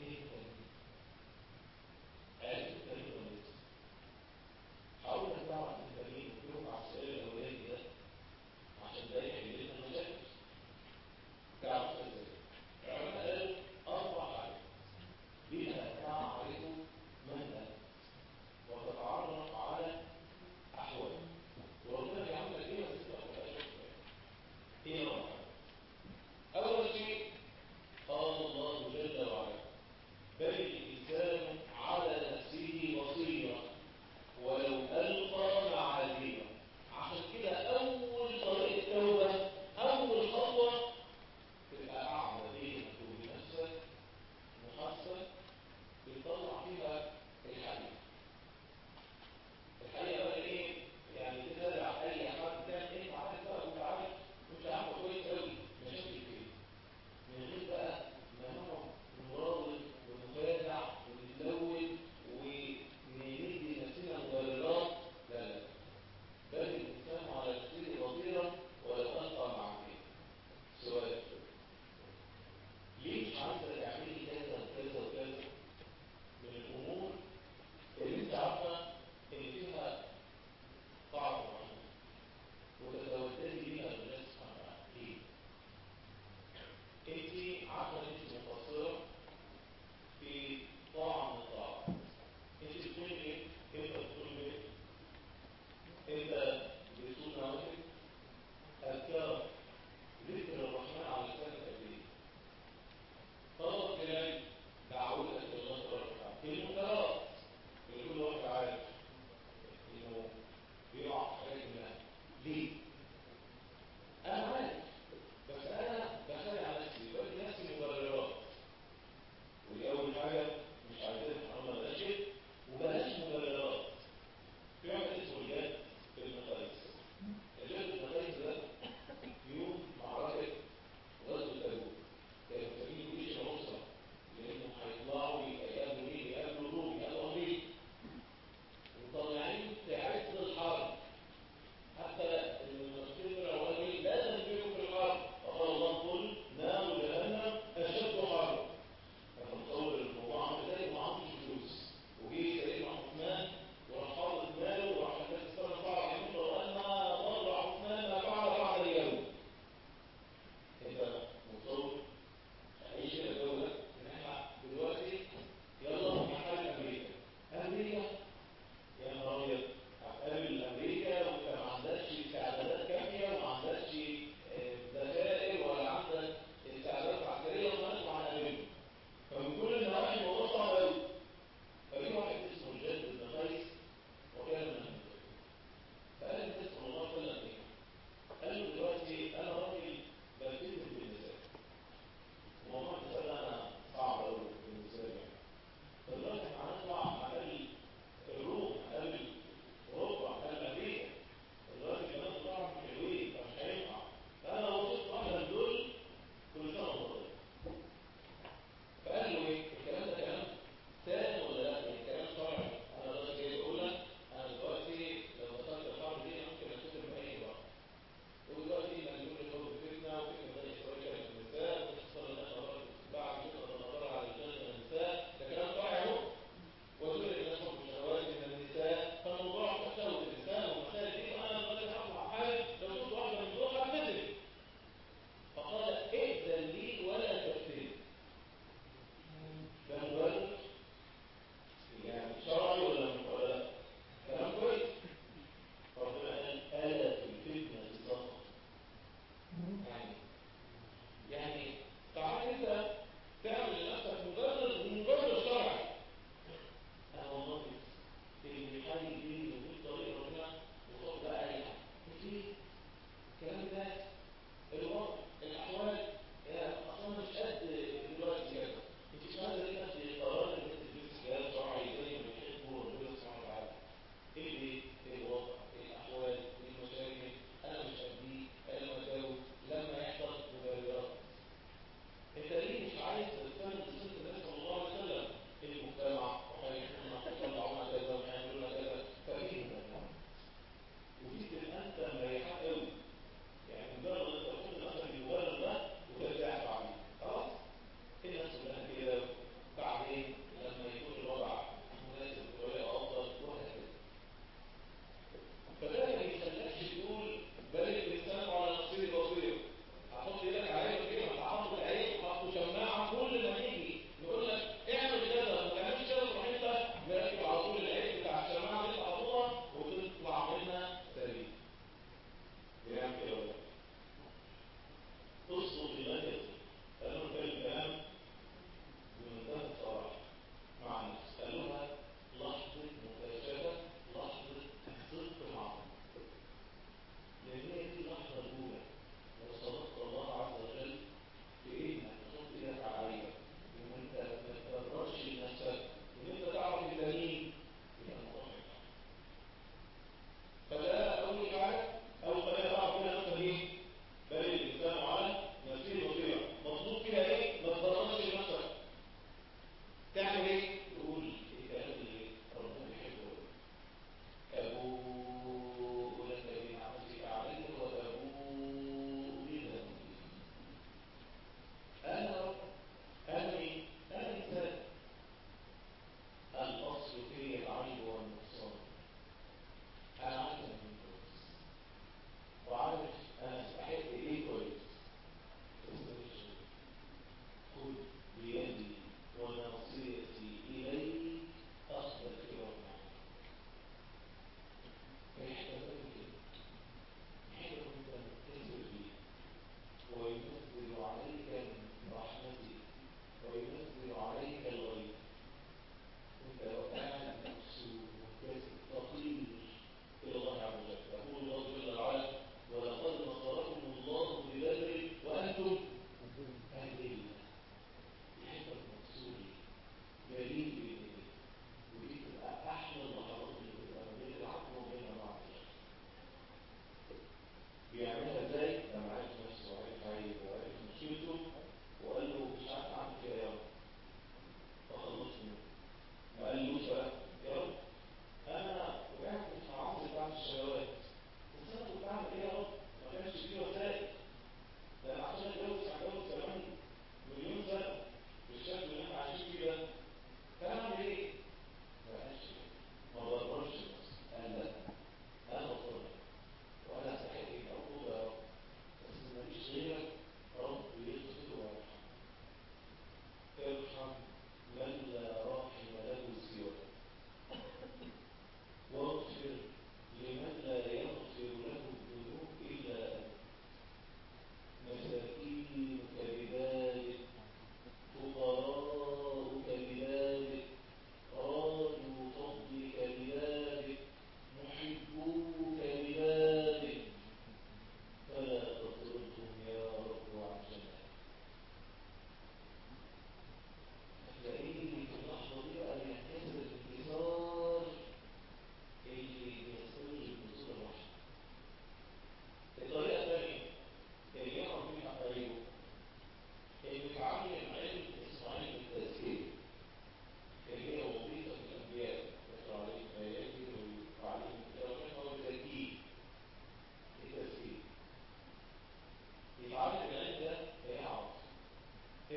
ايه التاريخ عرفت التاريخ ولا لسه حاول انك تعرف التاريخ وتوقع السؤال الاولاني ده عشان ده يحل لنا المشاكل تعرف ازاي العلماء قالوا اربع حاجات بها تعرف من انت وتتعرف على احواله وربنا بيعمل لك ايه بس انت ما تبقاش ايه رابع اول شيء قال الله جل وعلا بل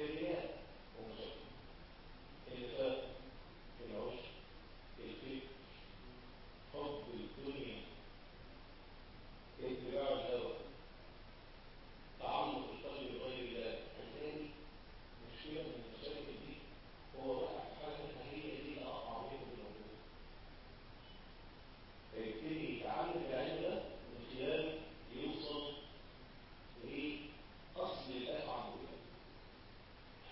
إمكانيات ومشاكل النفاق العشق الفكر حب الدنيا اتباع الهوى تعمق القلب بغير الله هتلاقي مشكلة من المشاكل دي هو وقع في حاجة منها هي دي اللي أقع بيهم الموضوع فيبتدي يتعلم العلم ده من خلال يوصل لأصل الآفة عنده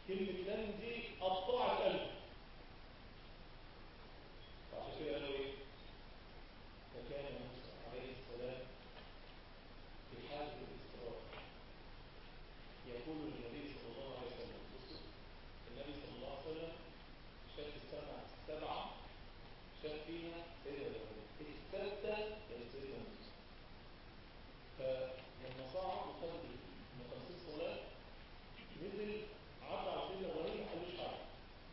كلمة لن دي قطعت قلبه فعشان كده قالوا ايه؟ فكان موسى عليه السلام في حالة الاستراحة يقول للنبي صلى الله عليه وسلم بصوا النبي صلى الله عليه وسلم شاف السبعة السبعة شاف فيها سيدنا داوود الستة كانت سيدنا موسى فلما صعد وخد مقاصيد الصلاة نزل عدى على سيدنا ابراهيم ما قالوش حاجة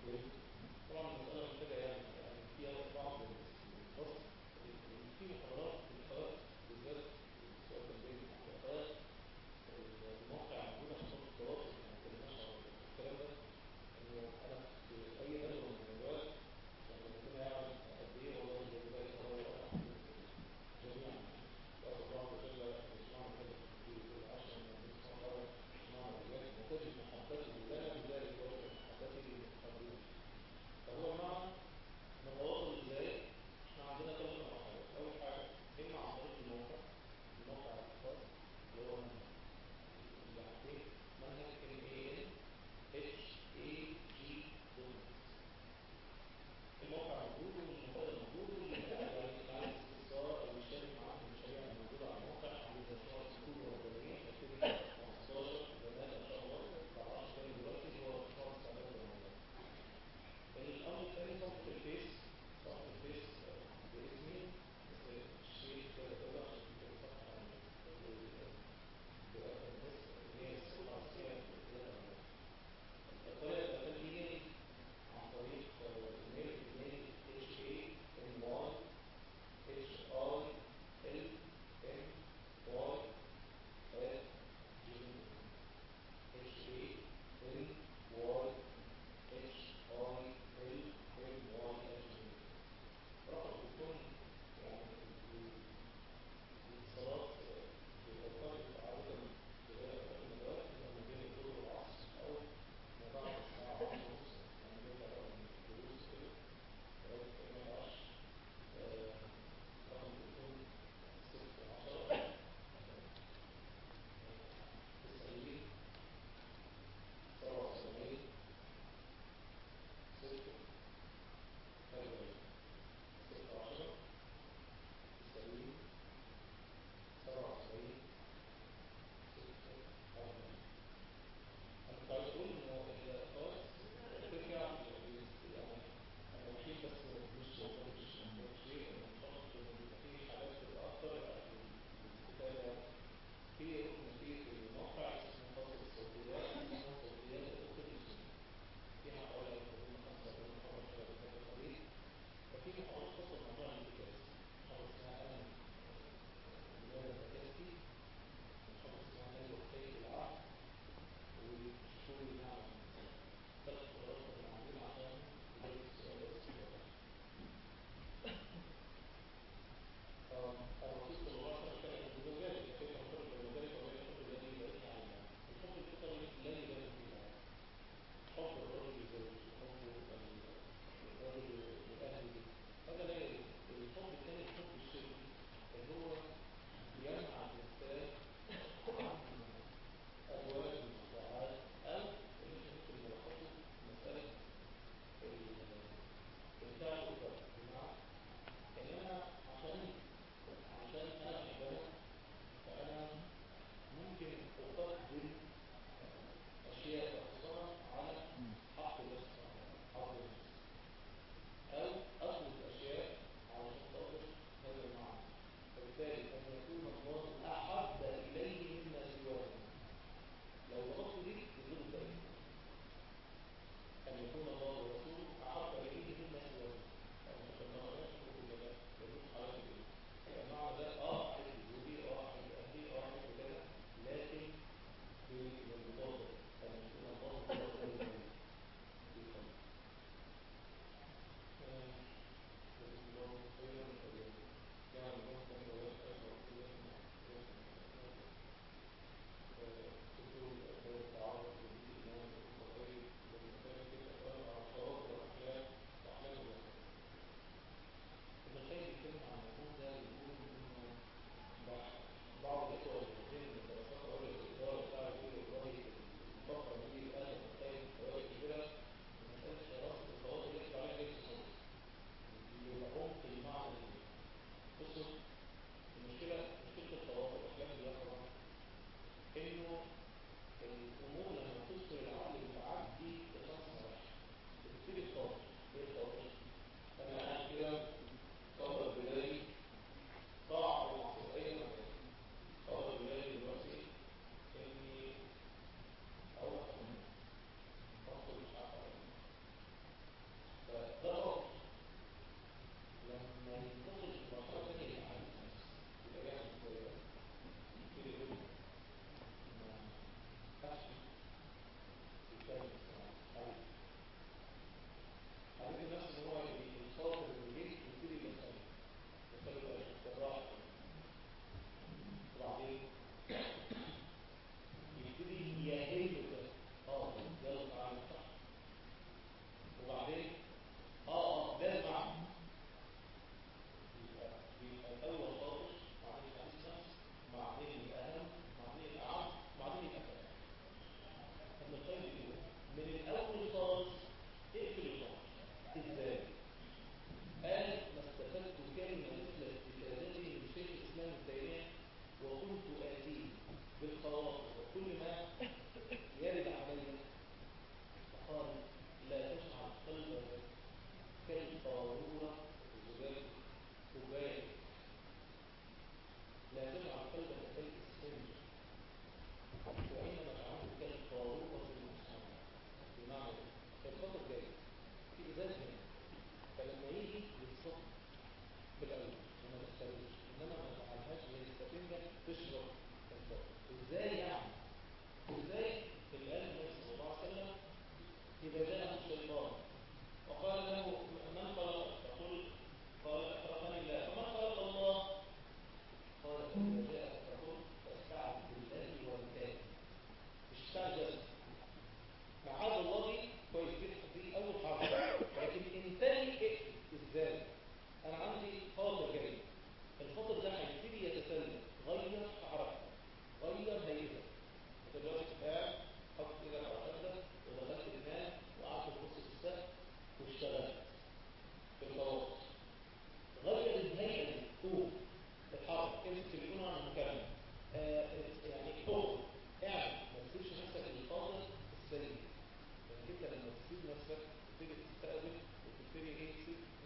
طبعا المسألة محتاجة يعني يعني فيها بعض الفصل في محاضرات محاضرات بالذات سواء تنبيه محاضرات الموقع موجود عشان خاطر التواصل ما اتكلمناش عن الكلام ده انه انا في اي ندوه من الندوات لما ربنا يعلم قد ايه هو ده ذلك هو جميعا وأسأل الله عز وجل أن يسمعنا هذا في كل عشر من يسمع الله يسمعنا بذلك وتجد محبته لنا بذلك وتجد محبته للمحبين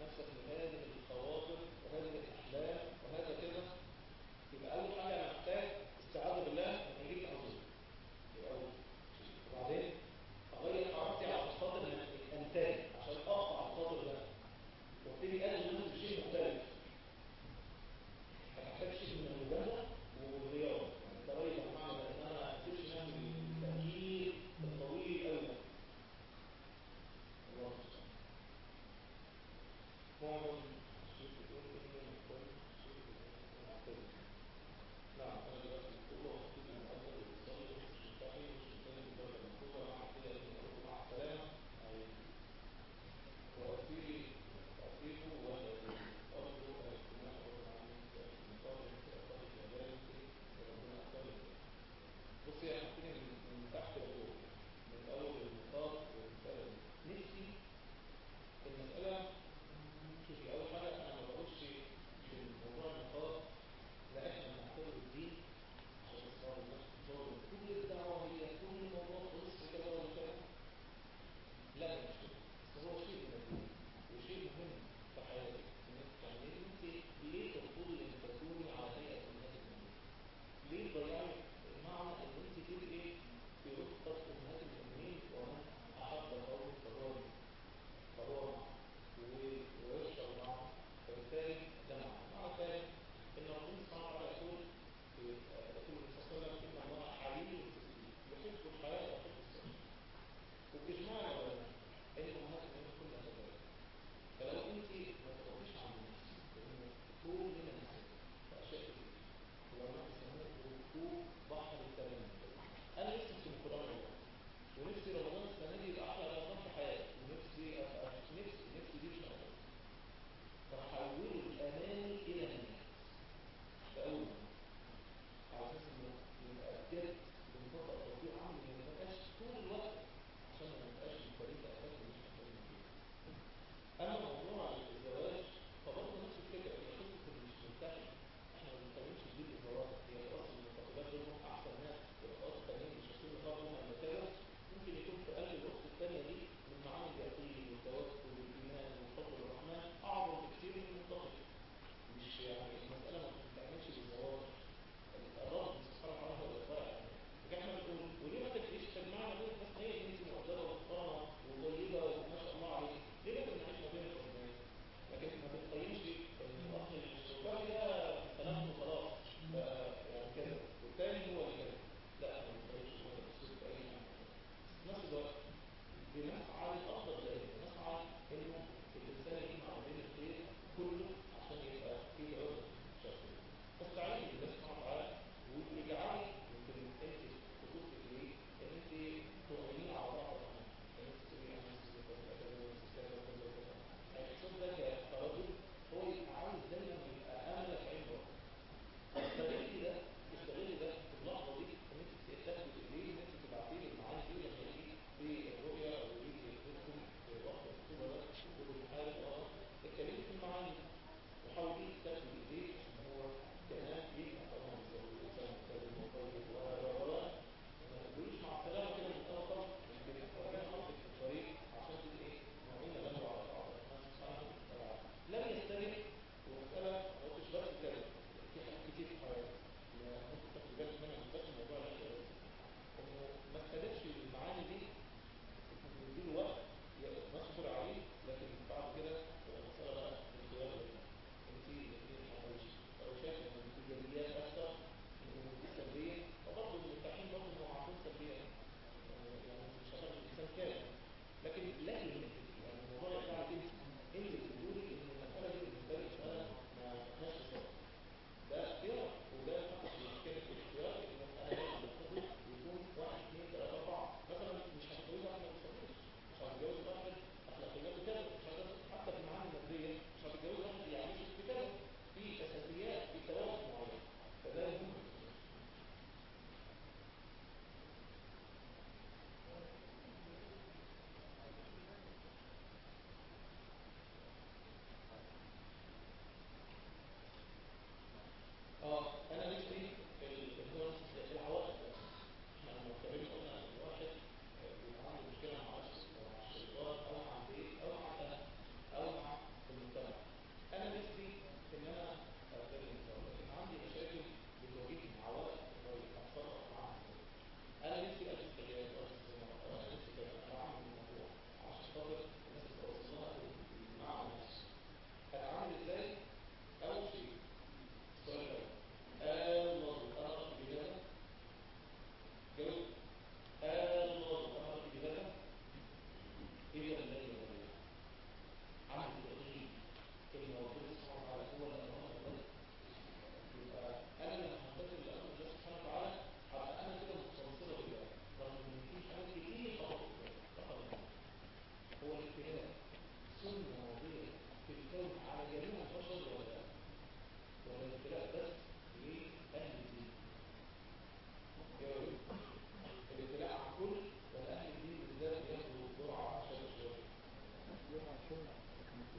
نفسك من هذه الخواطر وهذه الأحلام وهذا كده يبقى أول حاجة أنا محتاج استعاذة بالله من يجيب العظيم يبقى أول وبعدين أغير حركتي على الخاطر أن أنتهي عشان أقطع الخاطر ده وابتدي أجل منه شيء مختلف هتحتاج شيء من المجاهدة والرياضة يعني تغير معنى ان انا ما اكتبش نعمل التأكيد الطويل قوي ده الله المستعان هو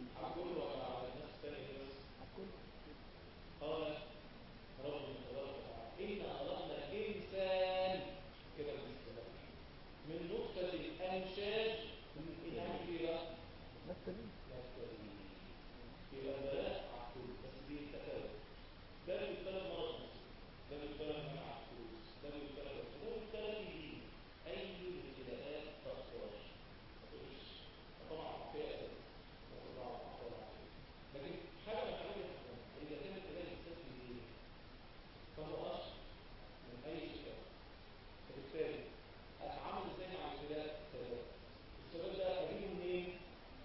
هقول ولا على الناس الثانيه بس قال رب تبارك وتعالى إنا خلقنا الإنسان كده بالسلام من نقطة الأمشاج من إنعام فيها نفتري نفتري يبقى البلاء عقول بس دي تكرر ده بيتكلم مرض ده بيتكلم مع عقول ده بيتكلم ده بيتكلم يجي أي ابتلاءات تأثر ما تقولش طبعا عقية أساس طبعا عقية لكن حاجة من حاجة إذا كان الابتلاء الأساس بيجي فهو أشهر من أي شيء آخر. فبالتالي أتعامل إزاي مع الابتلاء ثلاثة السؤال ده أجيبه منين؟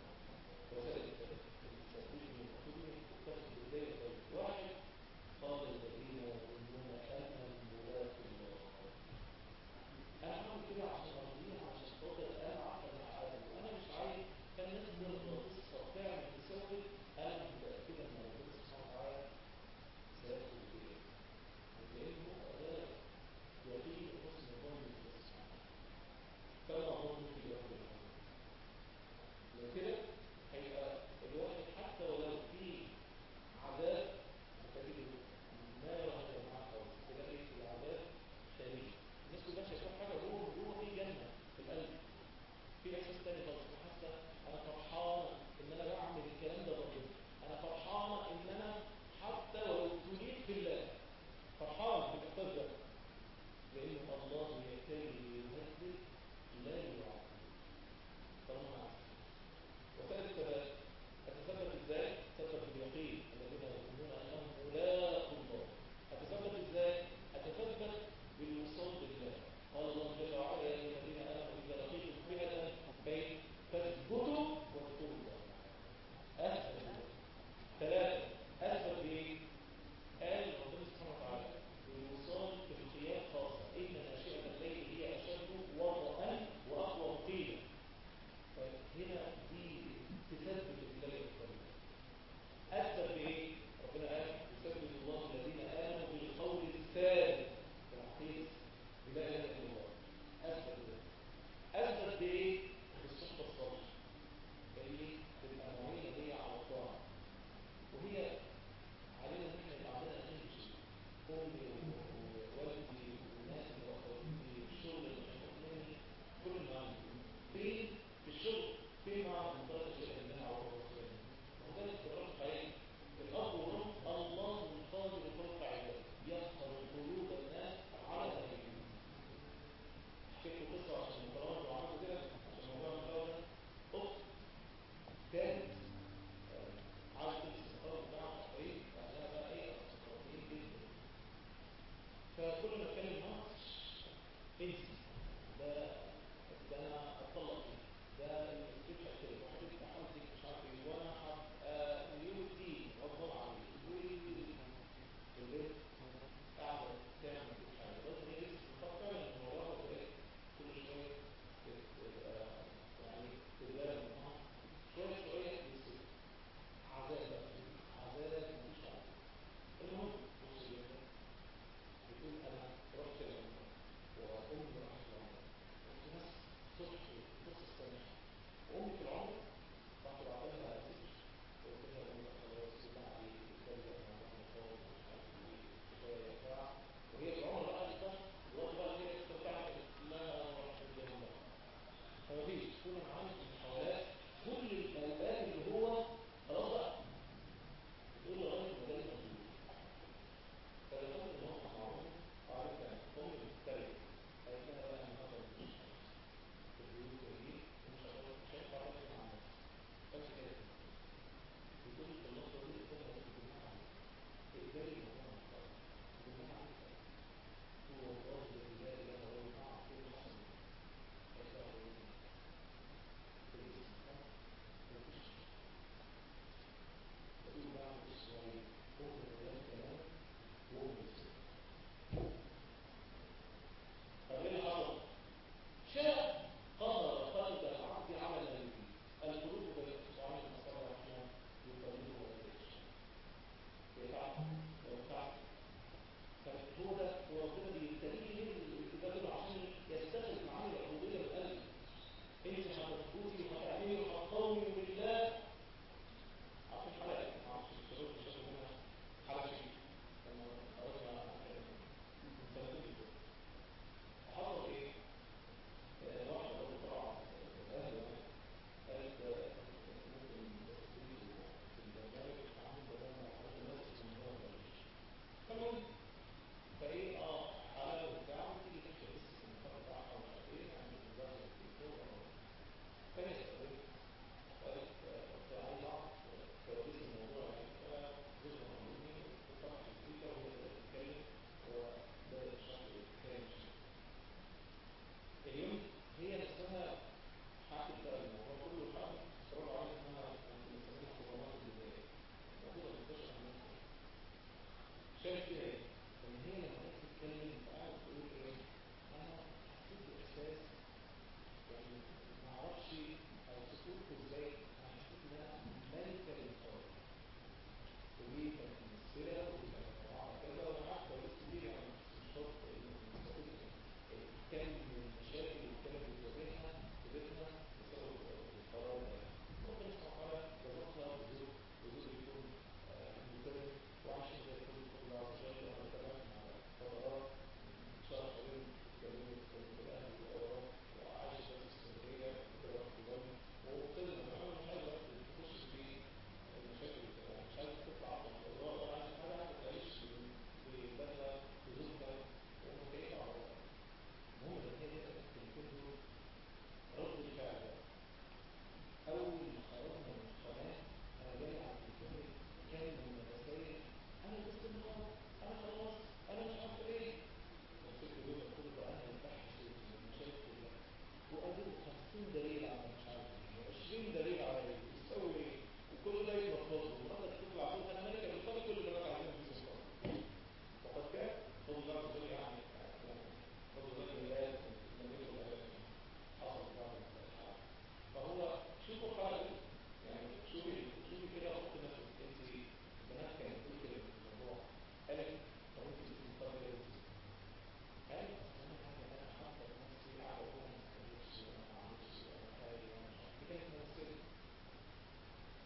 وسائل الثلاثة التسليم من الحكومة تاخد بداية واحد قال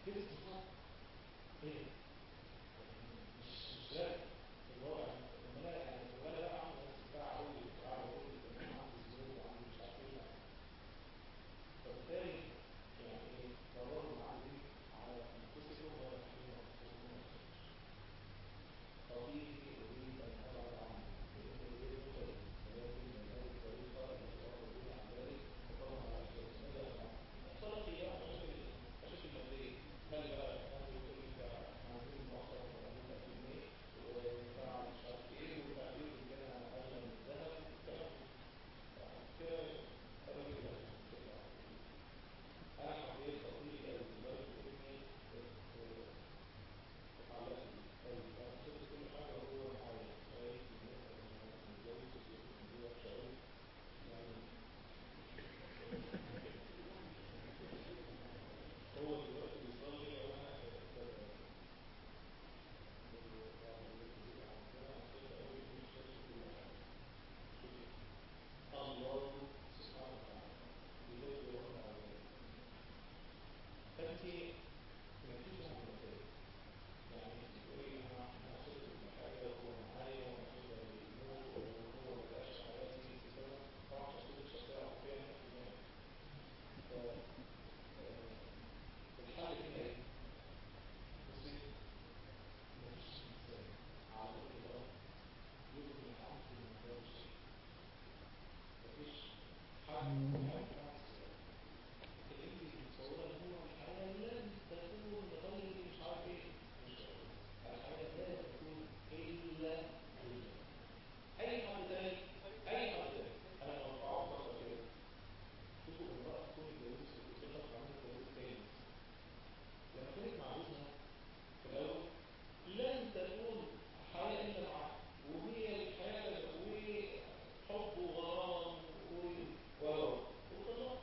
كده استفاد ايه مش مش رايق الوضع لما لا يعني لما لا بقى عنده نفس الساعه قوي وقاعد يقول لي تمام عنده ظروف وعنده مش عارف ايه فبالتالي يعني ايه قرروا معلم على انفسكم ولا تحملوا انفسكم طبيعي اريد ان ابعد عنه لان غير مجرد ولكن من هذه الطريقه التي اخرجون عن ذلك وطبعا على اساس ماذا افعل؟ اختلط هي مشاكل مشاكل ماديه خلي بقى الناس يقول لك احنا عايزين نوصل ونعمل 30 جنيه وبتاع مش عارف ايه وتعبير الجنة اغلى من الذهب والكلام كده راجل كده انا حبيت خطيبي قوي لدرجه اني اتعلقت قوي انا سبت كل حاجه وهو معايا شايف الناس انا متجوز ومتجوز وحشه قوي يعني هو دلوقتي بيصلي وانا الله سبحانه وتعالى بيقول له فانت ما فيش واحد مثالي يعني انت تقولي انا انا وصلت لحاجه وهو معايا وانا هقدر يموت وهو ما بقاش حياتي في كذا طبعا تفصيل الشخصيه العقليه 100% ف الحل هنا ايه؟ بصي مفيش انسان على وجه الارض يمكن يتعامل في الموضوع شيء مفيش حد حد اللي انت متصوره ان هو الحياه لن تكون بغير مش عارف ايه مش الحياه لا تكون الا بالله اي حد تاني اي حد تاني انا لما بقعد فتره كده شوفوا امراه تكون اتجوزت وكل فتره عملت جواز تاني لما كانت مع جوزها في الاول لن تكون حياه الا معاه وهي الحياه وحب وغرام و وخلاص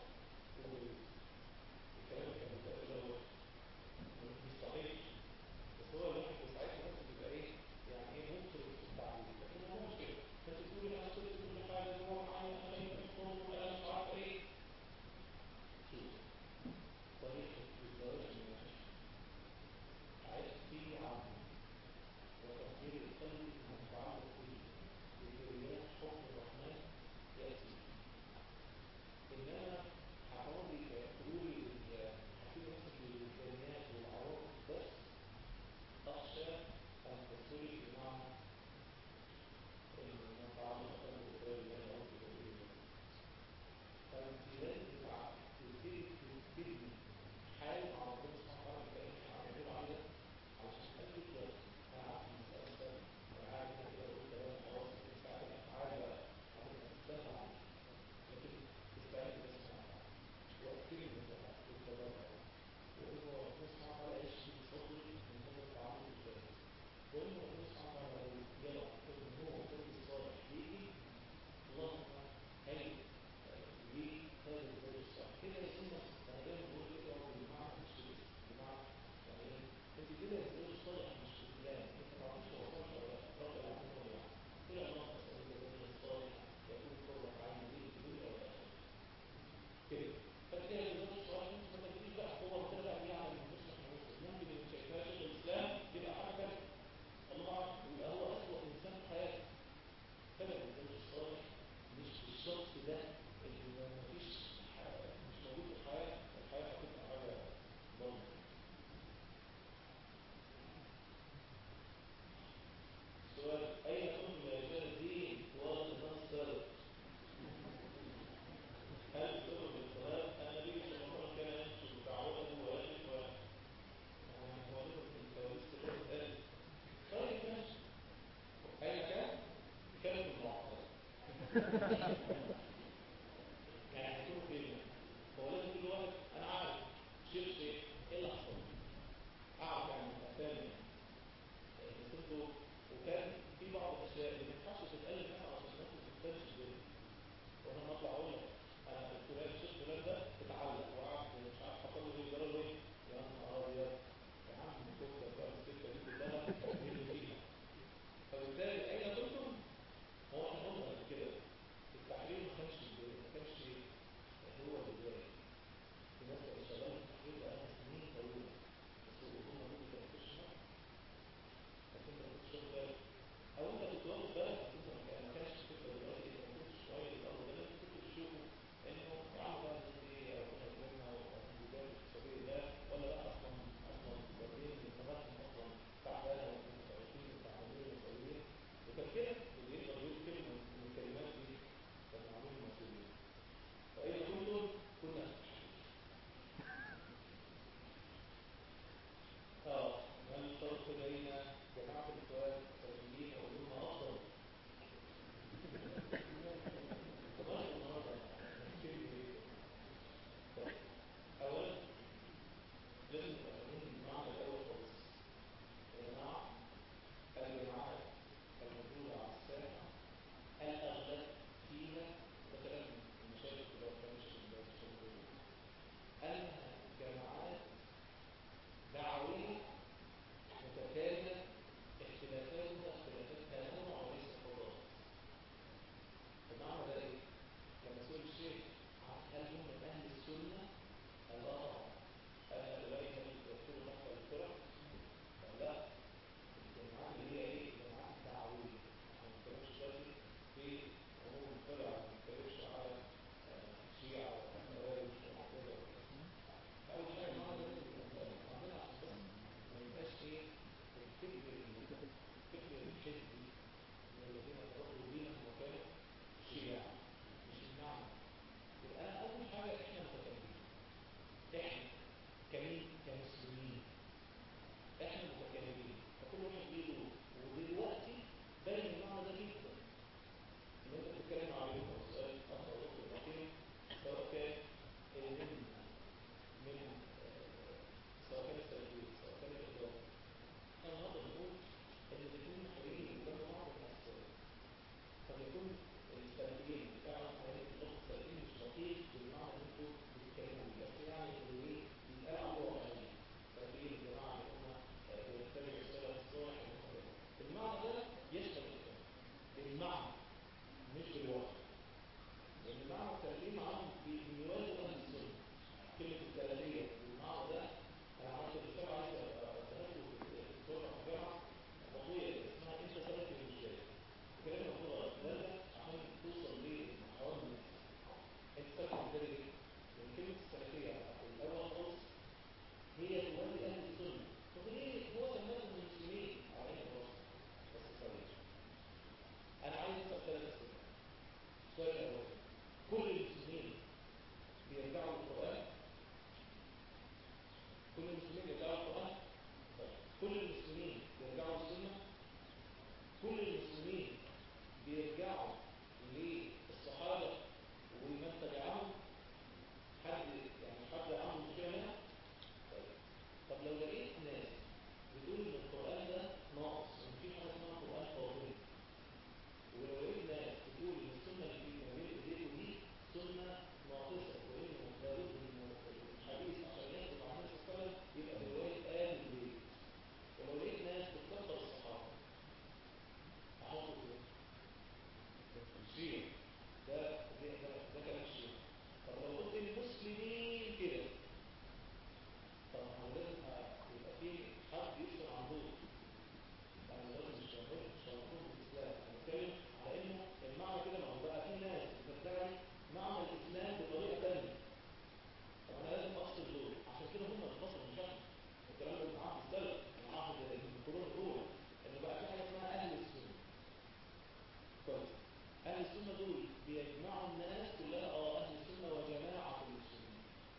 الكلام كان متأجل مش صحيح بس هو الواحد ساعتها بس بيبقى ايه يعني ايه ممكن في التعليم لكن هو مش كده فانت تقول انا وصلت كل حاجه اللي هو معايا انا شايف الفرن وانا مش عارف ايه شوف طريقه الزواج من العشق عشقي عنه وتطهير القلب من التعلق به بكليات حكم الرحمن ياتي انما هقولي تقولي هتيجي مثلا للامكانيات والعوائق بس اخشى ان تصلي بمعنى ان نتعلق بالقدر الله رب العالمين فانت لازم تبتدي تبتدي حال مع ربنا سبحانه وتعالى كان احنا عاملين عليه علشان تخليك لازم انا عارف المساله سهله انا عارف ان كده قلت كلام خلاص الساعه الافعال بقى هتبقى سهله عليك لكن استعد بس مع واكثر من ذلك والتبرع وهو ربنا سبحانه وتعالى يشفي بفضله من هذا التعامل الثالث وإن ربنا سبحانه وتعالى يرى ان هو كل الصالح ليكي اللهم هل لي هذا الزوج الصالح كده يا سنة انا دايما بقول كده هو بمعنى مش بس بمعنى يعني ايه انت كده الزوج الصالح مش فلان انت ما تعرفش هو صالح ولا لا رب العالمين هو يعني كل اللهم اسالك الزوج الصالح يكون قرة عين لي في الدنيا والاخره كده فتلاقي الزوج الصالح انت ما تجيش بقى هو طلع يعمل المصلح المسلم ممكن اللي شايفها شيخ الاسلام يبقى حاجه الله يبقى هو اسوء انسان في حياته فلا الزوج الصالح مش الشخص ده اللي ما فيش مش موجود في الحياه الحياه هتبقى حاجه ضلمه سؤال اين كنتم يا رجال الدين والنصر هل سبب الصلاة النبي صلى الله عليه وسلم كان ينشر تعوده ويجب و هو الكواليس كلها اتقالت طيب ماشي أين كان؟ كانت المعطلة يعني هيكونوا فين؟ هو لازم كل واحد أنا عارف شيء شيء إيه اللي حصل؟ أعرف يعني أسامي بس انتوا وكان في بعض الأشياء اللي ما ينفعش تتقال منها عشان الناس ما تستنش بيها وانا اطلع اقول لك انا فلان الشيخ فلان ده اتعلق وقعد مش عارف حصل له ايه جرى له ايه يا نهار ابيض يا عم كفته بقى السكه دي كلها مين اللي فيها فبالتالي اين كنتم؟ هو احنا قلنا قبل كده التحريم ما كانش المسلمين يرجعوا للقرآن طيب كل المسلمين بيرجعوا للسنة كل المسلمين بيرجعوا للصحابة ومن تبعهم حد يعني حد عنده مشكلة هنا طيب طب لو لقيت ناس بتقول ان القرآن ده ناقص وان في حاجة اسمها قرآن فاضل ولو لقيت ناس بتقول ان السنة اللي في ما بين ايديكم دي سنة ناقصة وانه لابد من الحديث عشان يثبت عن النبي صلى الله عليه وسلم يبقى برواية آل البيت ولو لقيت ناس بتكفر الصحابة احطه فين؟ الشيء ده ده ده, ده كلام الشيء طب لو قلت المسلمين كده طب ما هو لازم يبقى في حد يفصل عن دول يعني لازم مش هنقول مش هنقول في الاسلام انا بتكلم على انه المعنى كده ما هو بقى في ناس بتدعي معنى الاسلام بطريقه ثانيه طب انا لازم افصل دول عشان كده هم الفصل مش احنا الكلام ده من عهد السلف من عهد القرون الاولى ان بقى في حاجه اسمها اهل السنه كويس اهل السنه دول بيجمعوا الناس كلها اه اهل السنه وجماعه المسلمين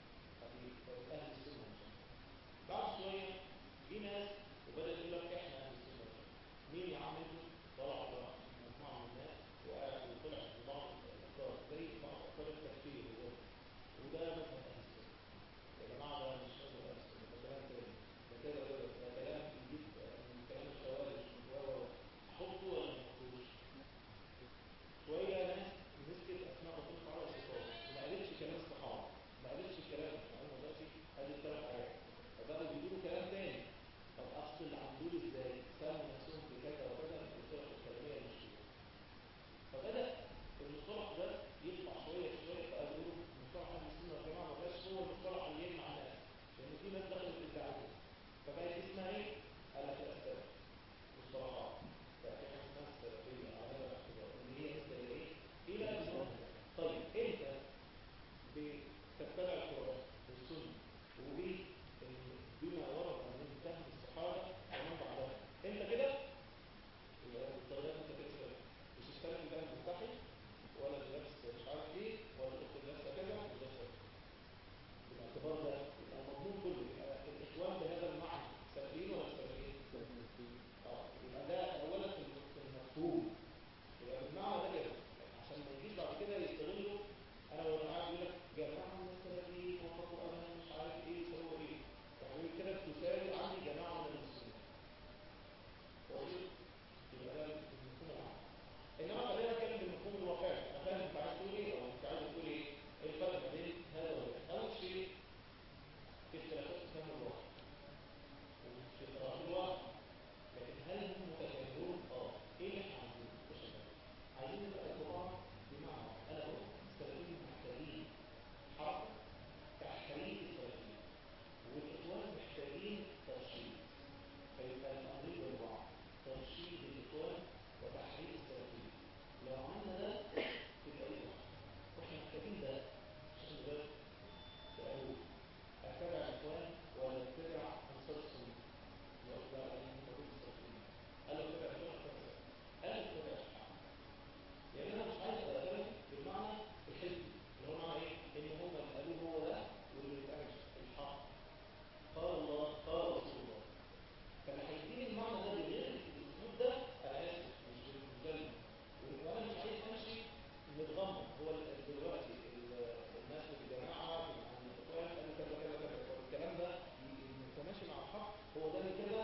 طب اهل السنه مش بعد شويه في ناس وبدأ يقول لك احنا اهل السنه مين يا عم انتوا طلعوا بقى مجموعه من الناس وقعد وطلع في بعض الافكار زي بعض افكار التفكير وده مذهب اهل السنه يا جماعه ده مش مذهب اهل السنه ده كلام تاني ده كده كده ده كلام جديد من كلام الخوارج احطه ولا ما احطوش شويه ناس مسكت اسماء ربنا تعالى الصفات وما قالتش كلام الصحابه ما قالتش الكلام هم دلوقتي قالت ثلاث حاجات فبدأوا بيقولوا كلام تاني طب افصل عن دول ازاي سموا نفسهم بكذا وكذا من الفرق الكلاميه المشهوره فبدأ المصطلح ده يطلع شويه شويه فقالوا له مصطلح اهل السنه والجماعه ما بقاش هو المصطلح اللي يجمع الناس لان في ناس دخلت في الدعوه فبقت اسمها ايه؟ قال لك الاسباب مصطلحات بقى في حاجه اسمها السلفيه على هذا الاعتبار ان هي لسه ايه؟ ايه بقى بالظبط طيب انت بتتبع القران والسنه وايه بما ورد من فهم الصحابه ومن بعدهم انت كده يبقى بالطريقه انت كده مش السلف ده مستحي ولا اللبس مش عارف ايه ولا الاخت لابسه كذا وده سلف بالاعتبار ده يبقى المضمون كله يبقى الاخوان بهذا المعنى سلفيين ولا سلفيين؟ اه يبقى ده اولا في المفهوم يبقى بالمعنى ده كده عشان ما يجيش بعد كده يستغلوا انا لو قاعد يقول لك جماعه من السلفيين وفقوا انا مش عارف ايه سووا ايه فهو كده تساوي عندي جماعه من المسلمين واضح يبقى ده المفهوم العام انما خلينا نتكلم بالمفهوم الواقعي انا فاهم انت عايز تقول ايه او انت عايز تقول ايه ايه الفرق ما بين هذا وده اول شيء في اختلافات في فهم الواقع وفي قراءات الواقع لكن هل هم متجاهلون اه ايه اللي احنا عايزينه يا شباب عايزين نبقى القرآن بمعنى انا بقول السلفيين محتاجين حركه تحريك السلفيين والاخوان محتاجين ترشيد فيبقى الامرين والبعض ترشيد الاخوان وتحريك السلفيين لو عملنا ده تبقى ايه واحنا محتاجين ده عشان ده سألوه اتبع الاخوان ولا اتبع انصار السنه وأتباع المتابعين السلفيين قال له اتبع الاخوان قال اتبع الحق يعني انا مش عايز اتكلم بالمعنى الحزبي اللي هو معنى ايه ان هم اللي قالوه هو ده واللي بيتعمل الحق قال الله قال رسول الله فانا هيديني المعنى ده بغير الاسلوب ده انا اسف مش بالمجلد وانا مش عايز امشي متغمض هو دلوقتي الناس في الجماعه عن الاخوان قالوا كذا كذا كذا الكلام ده متماشي مع الحق هو ده اللي كده